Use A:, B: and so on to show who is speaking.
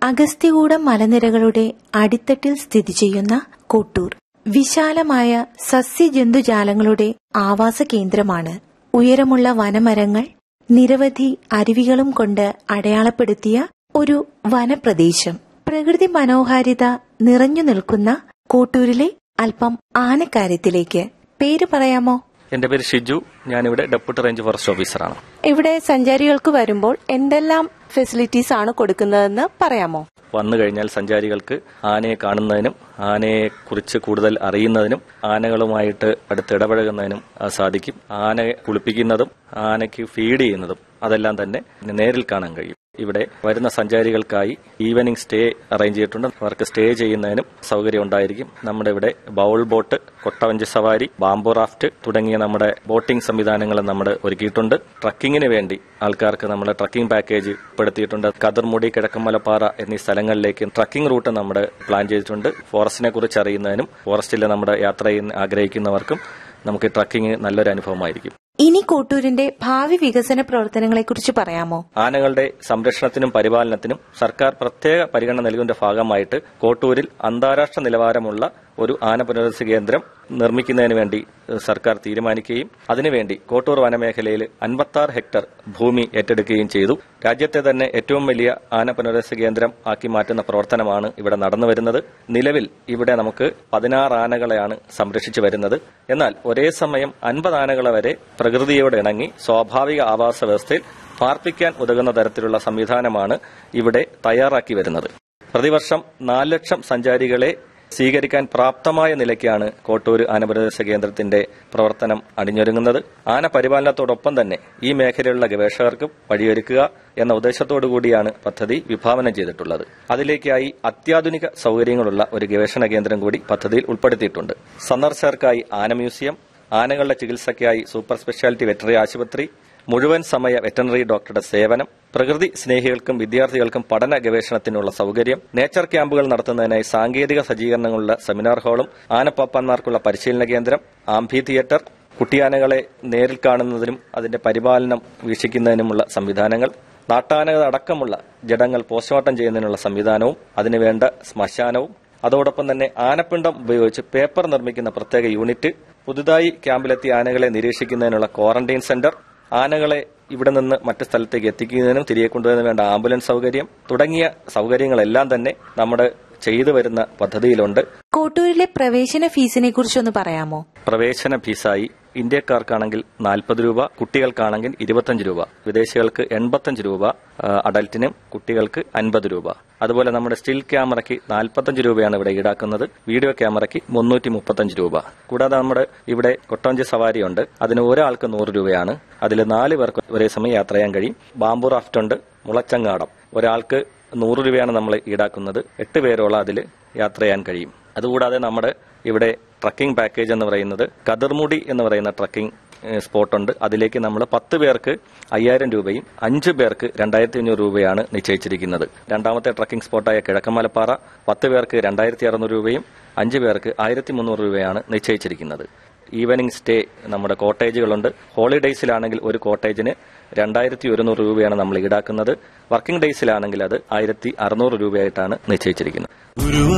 A: അഗസ്ത്യകൂടം മലനിരകളുടെ അടിത്തട്ടിൽ സ്ഥിതി ചെയ്യുന്ന കോട്ടൂർ വിശാലമായ സസ്യജന്തുജാലങ്ങളുടെ ആവാസ കേന്ദ്രമാണ് ഉയരമുള്ള വനമരങ്ങൾ നിരവധി അരുവികളും കൊണ്ട് അടയാളപ്പെടുത്തിയ ഒരു വനപ്രദേശം പ്രകൃതി മനോഹാരിത നിറഞ്ഞു നിൽക്കുന്ന കോട്ടൂരിലെ അല്പം ആനക്കാര്യത്തിലേക്ക് പേര് പറയാമോ
B: എന്റെ പേര് ഷിജു ഞാനിവിടെ ഡെപ്യൂട്ടി റേഞ്ച് ഫോറസ്റ്റ് ഓഫീസറാണ്
A: ഇവിടെ സഞ്ചാരികൾക്ക് വരുമ്പോൾ എന്തെല്ലാം ഫെസിലിറ്റീസ് ആണ് കൊടുക്കുന്നതെന്ന് പറയാമോ
B: വന്നു കഴിഞ്ഞാൽ സഞ്ചാരികൾക്ക് ആനയെ കാണുന്നതിനും ആനയെ കുറിച്ച് കൂടുതൽ അറിയുന്നതിനും ആനകളുമായിട്ട് അടുത്ത് ഇടപഴകുന്നതിനും ആ, സാധിക്കും ആനയെ കുളിപ്പിക്കുന്നതും ആനയ്ക്ക് ഫീഡ് ചെയ്യുന്നതും അതെല്ലാം തന്നെ നേരിൽ കാണാൻ കഴിയും ഇവിടെ വരുന്ന സഞ്ചാരികൾക്കായി ഈവനിങ് സ്റ്റേ അറേഞ്ച് ചെയ്തിട്ടുണ്ട് അവർക്ക് സ്റ്റേ ചെയ്യുന്നതിനും സൗകര്യം ഉണ്ടായിരിക്കും നമ്മുടെ ഇവിടെ ബൗൾ ബോട്ട് കൊട്ടവഞ്ചി സവാരി ബാംബോ റാഫ്റ്റ് തുടങ്ങിയ നമ്മുടെ ബോട്ടിംഗ് സംവിധാനങ്ങൾ നമ്മൾ ഒരുക്കിയിട്ടുണ്ട് ട്രക്കിങ്ങിന് വേണ്ടി ആൾക്കാർക്ക് നമ്മുടെ ട്രക്കിംഗ് പാക്കേജ് ഉൾപ്പെടുത്തിയിട്ടുണ്ട് കതിർമുടി കിഴക്കമ്മലപ്പാറ എന്നീ സ്ഥലങ്ങളിലേക്ക് ട്രക്കിംഗ് റൂട്ട് നമ്മൾ പ്ലാൻ ചെയ്തിട്ടുണ്ട് ഫോറസ്റ്റിനെ കുറിച്ച് അറിയുന്നതിനും ഫോറസ്റ്റിൽ നമ്മുടെ യാത്ര ചെയ്യുന്ന ആഗ്രഹിക്കുന്നവർക്കും നമുക്ക് ട്രക്കിംഗ് നല്ലൊരു അനുഭവമായിരിക്കും
A: ഇനി കോട്ടൂരിന്റെ ഭാവി വികസന പ്രവർത്തനങ്ങളെക്കുറിച്ച് പറയാമോ
B: ആനകളുടെ സംരക്ഷണത്തിനും പരിപാലനത്തിനും സർക്കാർ പ്രത്യേക പരിഗണന നൽകുന്നതിന്റെ ഭാഗമായിട്ട് കോട്ടൂരിൽ അന്താരാഷ്ട്ര നിലവാരമുള്ള ഒരു ആന പുനരധിവാസ കേന്ദ്രം നിർമ്മിക്കുന്നതിന് വേണ്ടി ഏഹ്, സർക്കാർ തീരുമാനിക്കുകയും അതിനുവേണ്ടി കോട്ടൂർ വനമേഖലയിൽ അൻപത്തി ആറ് ഹെക്ടർ ഭൂമി ഏറ്റെടുക്കുകയും ചെയ്തു രാജ്യത്തെ തന്നെ ഏറ്റവും വലിയ ആന പുനരധിവാസ കേന്ദ്രം ആക്കി മാറ്റുന്ന പ്രവർത്തനമാണ് ഇവിടെ നടന്നു വരുന്നത് നിലവിൽ ഇവിടെ നമുക്ക് പതിനാറ് ആനകളെയാണ് സംരക്ഷിച്ചു വരുന്നത് എന്നാൽ ഒരേ സമയം അൻപത് ആനകളെ വരെ പ്രകൃതിയോട് ഇണങ്ങി സ്വാഭാവിക ആവാസ വ്യവസ്ഥയിൽ പാർപ്പിക്കാൻ ഉതകുന്ന തരത്തിലുള്ള സംവിധാനമാണ് ഇവിടെ തയ്യാറാക്കി വരുന്നത് പ്രതിവർഷം നാല് ലക്ഷം സഞ്ചാരികളെ സ്വീകരിക്കാൻ പ്രാപ്തമായ നിലയ്ക്കാണ് കോട്ടൂർ ആനപരിദേശ കേന്ദ്രത്തിന്റെ പ്രവർത്തനം അണിഞ്ഞൊരുങ്ങുന്നത് ആന പരിപാലനത്തോടൊപ്പം തന്നെ ഈ മേഖലയിലുള്ള ഗവേഷകർക്കും വഴിയൊരുക്കുക എന്ന ഉദ്ദേശത്തോടു കൂടിയാണ് പദ്ധതി വിഭാവനം ചെയ്തിട്ടുള്ളത് അതിലേക്കായി അത്യാധുനിക സൗകര്യങ്ങളുള്ള ഒരു ഗവേഷണ കേന്ദ്രം കൂടി പദ്ധതിയിൽ ഉൾപ്പെടുത്തിയിട്ടുണ്ട് സന്ദർശകർക്കായി ആന മ്യൂസിയം ആനകളുടെ ചികിത്സയ്ക്കായി സൂപ്പർ സ്പെഷ്യാലിറ്റി വെറ്ററി ആശുപത്രി മുഴുവൻ സമയ വെറ്ററിനറി ഡോക്ടറുടെ സേവനം പ്രകൃതി സ്നേഹികൾക്കും വിദ്യാർത്ഥികൾക്കും പഠന ഗവേഷണത്തിനുള്ള സൗകര്യം നേച്ചർ ക്യാമ്പുകൾ നടത്തുന്നതിനായി സാങ്കേതിക സജ്ജീകരണങ്ങളുള്ള സെമിനാർ ഹാളും ആനപ്പാപ്പാന്മാർക്കുള്ള പരിശീലന കേന്ദ്രം ആംഫി തിയേറ്റർ കുട്ടിയാനകളെ നേരിൽ കാണുന്നതിനും അതിന്റെ പരിപാലനം വീക്ഷിക്കുന്നതിനുമുള്ള സംവിധാനങ്ങൾ നാട്ടാനകൾ അടക്കമുള്ള ജഡങ്ങൾ പോസ്റ്റ്മോർട്ടം ചെയ്യുന്നതിനുള്ള സംവിധാനവും അതിനുവേണ്ട ശ്മശാനവും അതോടൊപ്പം തന്നെ ആനപ്പിണ്ടം ഉപയോഗിച്ച് പേപ്പർ നിർമ്മിക്കുന്ന പ്രത്യേക യൂണിറ്റ് പുതുതായി ക്യാമ്പിലെത്തിയ ആനകളെ നിരീക്ഷിക്കുന്നതിനുള്ള ക്വാറന്റൈൻ സെന്റർ ആനകളെ ഇവിടെ നിന്ന് മറ്റു സ്ഥലത്തേക്ക് എത്തിക്കുന്നതിനും തിരികെ കൊണ്ടുവരുന്നതിനും വേണ്ട ആംബുലൻസ് സൗകര്യം തുടങ്ങിയ സൗകര്യങ്ങളെല്ലാം തന്നെ നമ്മുടെ ചെയ്തു വരുന്ന പദ്ധതിയിലുണ്ട്
A: കോട്ടൂരിലെ പ്രവേശന ഫീസിനെ കുറിച്ചൊന്ന് പറയാമോ
B: പ്രവേശന ഫീസായി ഇന്ത്യക്കാർക്കാണെങ്കിൽ നാൽപ്പത് രൂപ കുട്ടികൾക്കാണെങ്കിൽ ഇരുപത്തഞ്ച് രൂപ വിദേശികൾക്ക് എൺപത്തഞ്ച് രൂപ ആ, അഡൽറ്റിനും കുട്ടികൾക്ക് അൻപത് രൂപ അതുപോലെ നമ്മുടെ സ്റ്റിൽ ക്യാമറയ്ക്ക് നാൽപ്പത്തഞ്ച് രൂപയാണ് ഇവിടെ ഈടാക്കുന്നത് വീഡിയോ ക്യാമറയ്ക്ക് മുന്നൂറ്റി മുപ്പത്തഞ്ച് രൂപ കൂടാതെ നമ്മുടെ ഇവിടെ കൊട്ടവഞ്ചി സവാരിയുണ്ട് അതിന് ഒരാൾക്ക് നൂറ് രൂപയാണ് അതിൽ നാല് പേർക്ക് ഒരേ സമയം യാത്ര ചെയ്യാൻ കഴിയും ബാംബു റാഫ്റ്റ് ഉണ്ട് മുളച്ചങ്ങാടം ഒരാൾക്ക് നൂറ് രൂപയാണ് നമ്മൾ ഈടാക്കുന്നത് എട്ട് പേരോളം അതിൽ യാത്ര ചെയ്യാൻ കഴിയും അതുകൂടാതെ നമ്മുടെ ഇവിടെ ട്രക്കിംഗ് പാക്കേജ് എന്ന് പറയുന്നത് കതിർമുടി എന്ന് പറയുന്ന ട്രക്കിംഗ് ഏഹ്, സ്പോട്ടുണ്ട് അതിലേക്ക് നമ്മൾ പത്ത് പേർക്ക് അയ്യായിരം രൂപയും അഞ്ച് പേർക്ക് രണ്ടായിരത്തി അഞ്ഞൂറ് രൂപയാണ് നിശ്ചയിച്ചിരിക്കുന്നത് രണ്ടാമത്തെ ട്രക്കിംഗ് സ്പോട്ടായ കിഴക്കമലപ്പാറ പത്ത് പേർക്ക് രണ്ടായിരത്തി അറുന്നൂറ് രൂപയും അഞ്ച് പേർക്ക് ആയിരത്തി മുന്നൂറ് രൂപയാണ് നിശ്ചയിച്ചിരിക്കുന്നത് ഈവനിങ് സ്റ്റേ നമ്മുടെ കോട്ടേജുകളുണ്ട് ഹോളിഡേയ്സിലാണെങ്കിൽ ഒരു കോട്ടേജിന് രണ്ടായിരത്തി ഒരുന്നൂറ് രൂപയാണ് നമ്മൾ ഈടാക്കുന്നത് വർക്കിംഗ് ഡേയ്സിലാണെങ്കിൽ അത് ആയിരത്തി അറുന്നൂറ് രൂപയായിട്ടാണ് നിശ്ചയിച്ചിരിക്കുന്നത്